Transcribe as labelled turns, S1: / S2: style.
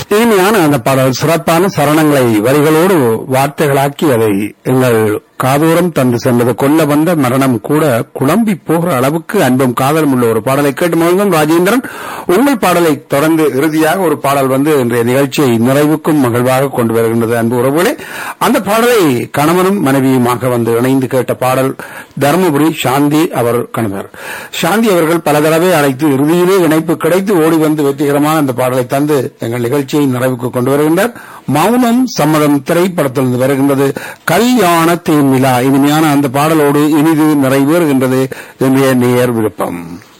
S1: இனிமையான அந்த பாடல் சிறப்பான சரணங்களை வரிகளோடு வார்த்தைகளாக்கி அதை எங்கள் காதோரம் தந்து சென்றது கொல்ல வந்த மரணம் கூட குழம்பி போகிற அளவுக்கு அன்பும் காதலும் உள்ள ஒரு பாடலை கேட்டு மகிழ்ந்தோம் ராஜேந்திரன் உங்கள் பாடலை தொடர்ந்து இறுதியாக ஒரு பாடல் வந்து இன்றைய நிகழ்ச்சியை நிறைவுக்கும் மகிழ்வாக கொண்டு வருகின்றது அன்பு உறவுகளே அந்த பாடலை கணவனும் மனைவியுமாக வந்து இணைந்து கேட்ட பாடல் தருமபுரி சாந்தி அவர் கணவர் சாந்தி அவர்கள் பல தடவை அழைத்து இறுதியிலே இணைப்பு கிடைத்து ஓடி வந்து வெற்றிகரமான அந்த பாடலை தந்து எங்கள் நிகழ்ச்சியை நிறைவுக்கு கொண்டு வருகின்றார் மௌனம் சம்மதம் திரைப்படத்திலிருந்து வருகின்றது கல்யாண தேன் விழா இனிமையான அந்த பாடலோடு இனிது நிறைவேறுகின்றது என்னுடைய நேர் விருப்பம்